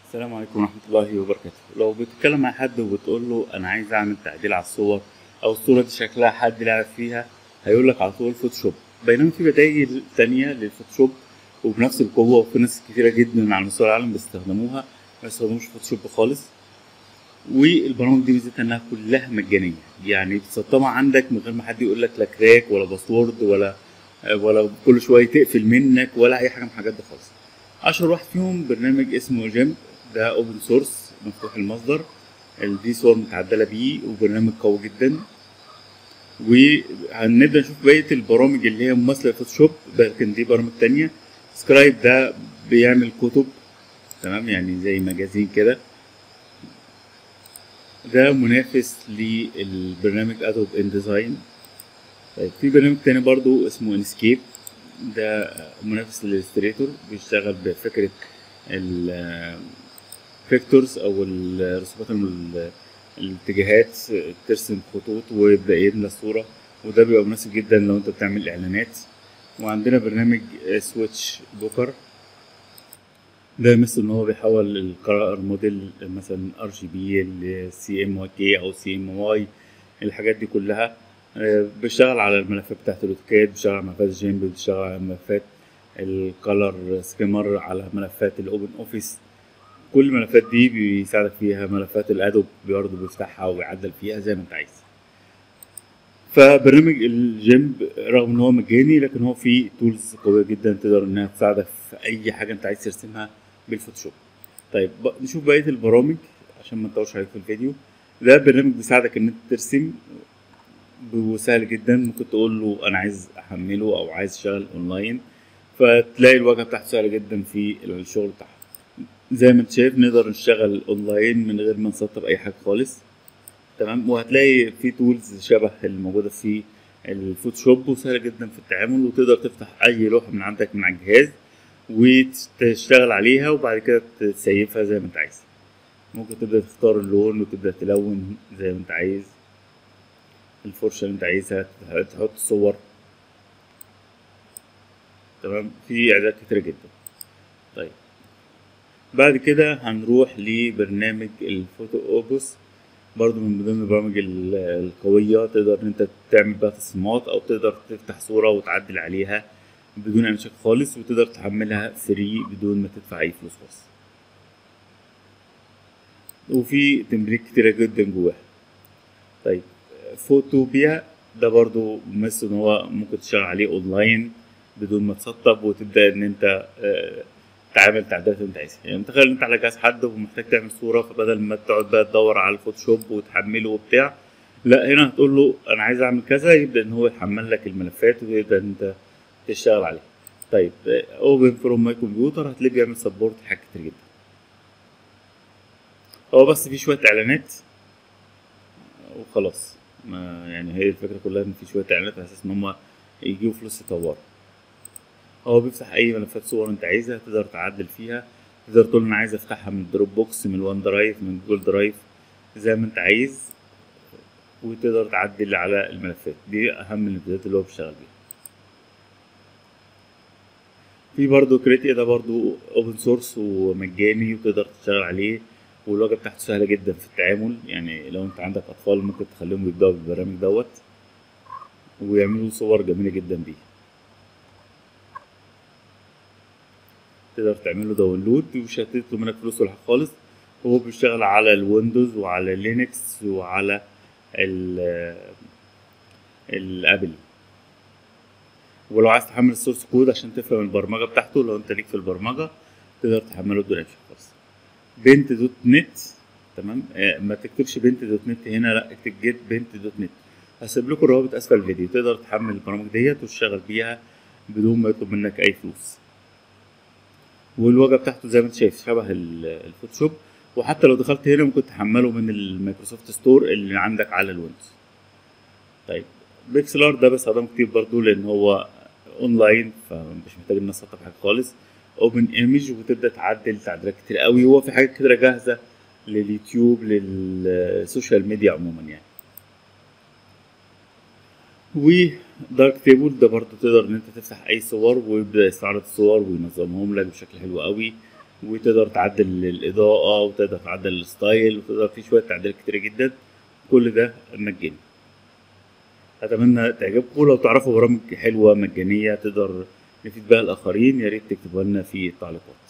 السلام عليكم ورحمة الله وبركاته لو بتتكلم مع حد وبتقول له أنا عايز أعمل تعديل على الصور أو الصورة دي شكلها حد لعب فيها هيقول لك على طول فوتوشوب بينما في بدائل تانية للفوتوشوب وبنفس القوة وفي ناس كتيرة جدا على مستوى العالم بيستخدموها ما يستخدموش فوتوشوب خالص والبرامج دي ميزتها انها كلها مجانية يعني بتسطبها عندك من غير ما حد يقول لك لا كراك ولا باسورد ولا ولا كل شوية تقفل منك ولا أي حاجة من الحاجات دي خالص أشهر واحد فيهم برنامج اسمه جيم ده اوبن سورس مفتوح المصدر دي صور متعدلة بيه وبرنامج قوي جدا وهنبدأ نشوف بقية البرامج اللي هي مماثلة للفوتوشوب لكن دي برامج تانية سكرايب ده بيعمل كتب تمام يعني زي مجازين كده ده منافس للبرنامج ادوب ان ديزاين طيب في برنامج تاني برضو اسمه انسكيب ده منافس للستريتور بيشتغل بفكرة الفيكتورز او الرسومات ال- الاتجاهات ترسم خطوط ويبدأ يملى الصورة وده بيبقى مناسب جدا لو انت بتعمل اعلانات وعندنا برنامج سويتش بوكر ده مثل ان هو بيحول القراءة الموديل مثلا ار جي بي لسي ام واي كي او سي ام واي الحاجات دي كلها آه، بيشتغل على الملفات بتاعت الاوتوكاد بيشتغل على ملفات جيم بيشتغل على ملفات الكالر سكيمر على ملفات الاوبن اوفيس كل الملفات دي بيساعدك فيها ملفات الادوب برضه بيفتحها ويعدل فيها زي ما انت عايز فبرنامج الجيم رغم ان هو مجاني لكن هو فيه تولز قويه جدا تقدر انها تساعدك في اي حاجه انت عايز ترسمها بالفوتوشوب طيب ب- نشوف بقيه البرامج عشان ما نطولش عليك في الفيديو ده برنامج بيساعدك ان انت ترسم وسهل جدا ممكن تقول له انا عايز احمله او عايز اشتغل اونلاين فتلاقي الواجهه بتاعته سهله جدا في الشغل بتاعها زي ما انت شايف نقدر نشتغل اونلاين من غير ما نسطب اي حاجه خالص تمام وهتلاقي في تولز شبه الموجوده في الفوتوشوب وسهله جدا في التعامل وتقدر تفتح اي لوحه من عندك من على الجهاز وتشتغل عليها وبعد كده تسيفها زي ما انت عايز ممكن تبدا تختار اللون وتبدا تلون زي ما انت عايز الفرشه اللي انت عايزها تحط صور تمام في اعدادات كتيره جدا طيب بعد كده هنروح لبرنامج الفوتو اوبوس برضو من ضمن البرامج ال- القوية تقدر ان انت تعمل بيها تصميمات او تقدر تفتح صورة وتعدل عليها بدون اي مشاكل خالص وتقدر تحملها فري بدون ما تدفع اي فلوس خالص وفي تمرين كتيرة جدا جواها طيب فوتوبيا ده برضو مثل ان هو ممكن تشتغل عليه اونلاين بدون ما تسطب وتبدا ان انت آه، تعمل تعديلات اللي انت عايزها يعني تخيل انت على جهاز حد ومحتاج تعمل صوره فبدل ما تقعد بقى تدور على الفوتوشوب وتحمله وبتاع لا هنا هتقول له انا عايز اعمل كذا يبدا ان هو يحمل لك الملفات ويبدا ان انت تشتغل عليها طيب اوبن فروم ماي كمبيوتر هتلاقيه بيعمل سبورت حاجات كتير جدا هو بس في شويه اعلانات وخلاص ما يعني هي الفكره كلها ان في شويه اعلانات على اساس ان هم يجيبوا فلوس يطوروا هو بيفتح اي ملفات صور انت عايزها تقدر تعدل فيها تقدر تقول انا عايز افتحها من دروب بوكس من وان درايف من جوجل درايف زي ما انت عايز وتقدر تعدل على الملفات دي اهم الامتدادات اللي هو بيشتغل بيها في برضه كريتي ده برضه اوبن سورس ومجاني وتقدر تشتغل عليه والواجهه بتاعته سهله جدا في التعامل يعني لو انت عندك اطفال ممكن تخليهم يبداوا بالبرنامج دوت ويعملوا صور جميله جدا بيه تقدر تعمل له داونلود ومش هتطلب منك فلوس ولا حاجه خالص هو بيشتغل على الويندوز وعلى لينكس وعلى ال الابل ولو عايز تحمل السورس كود عشان تفهم البرمجه بتاعته لو انت ليك في البرمجه تقدر تحمله بدون اي مشكله خالص بنت دوت نت تمام آه، ما تكتبش بنت دوت نت هنا لا اكتب جيت بنت دوت نت هسيب لكم الروابط اسفل الفيديو تقدر تحمل البرامج ديت وتشتغل بيها بدون ما يطلب منك اي فلوس والواجهه بتاعته زي ما انت شايف شبه ال- الفوتوشوب وحتى لو دخلت هنا ممكن تحمله من المايكروسوفت ستور اللي عندك على الويندوز طيب بيكسلار ده بستخدمه كتير برضو لان هو اونلاين فمش محتاج ان اسطب حاجه خالص اوبن ايمج وتبدا تعدل تعديلات كتير قوي هو في حاجات كتير جاهزه لليوتيوب للسوشيال ميديا عموما يعني ودارك تيبل ده برضه تقدر ان انت تفتح اي صور ويبدا يستعرض الصور وينظمهم لك بشكل حلو قوي وتقدر تعدل الاضاءه وتقدر تعدل الستايل وتقدر في شويه تعديلات كتيره جدا كل ده مجاني اتمنى تعجبكم لو تعرفوا برامج حلوه مجانيه تقدر نفيد بها الاخرين يا ريت تكتبوا لنا في التعليقات